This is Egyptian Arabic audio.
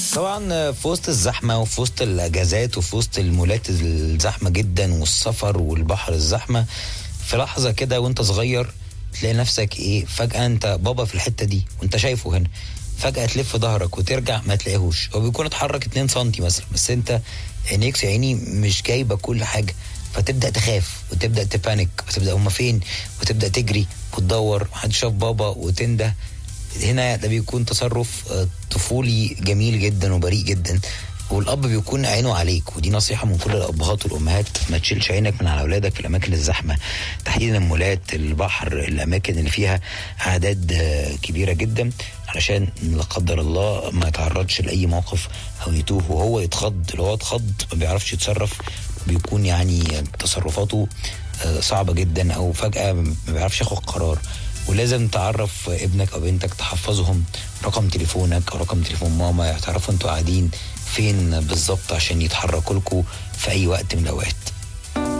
طبعا في وسط الزحمه وفي وسط الاجازات وفي وسط المولات الزحمه جدا والسفر والبحر الزحمه في لحظه كده وانت صغير تلاقي نفسك ايه فجاه انت بابا في الحته دي وانت شايفه هنا فجاه تلف ظهرك وترجع ما تلاقيهوش هو بيكون اتحرك 2 سم مثلا بس انت عينيك يا عيني مش جايبه كل حاجه فتبدا تخاف وتبدا تبانك وتبدا هما فين وتبدا تجري وتدور محدش شاف بابا وتنده هنا ده بيكون تصرف آه، طفولي جميل جدا وبريء جدا والاب بيكون عينه عليك ودي نصيحه من كل الابهات والامهات ما تشيلش عينك من على اولادك في الاماكن الزحمه تحديدا المولات البحر الاماكن اللي فيها اعداد آه، كبيره جدا علشان لا قدر الله ما يتعرضش لاي موقف او يتوه وهو يتخض لو هو اتخض ما بيعرفش يتصرف بيكون يعني تصرفاته آه، صعبه جدا او فجاه ما بيعرفش ياخد قرار ولازم تعرف ابنك او بنتك تحفظهم رقم تليفونك او رقم تليفون ماما تعرفوا انتوا قاعدين فين بالظبط عشان يتحركوا لكم في اي وقت من الاوقات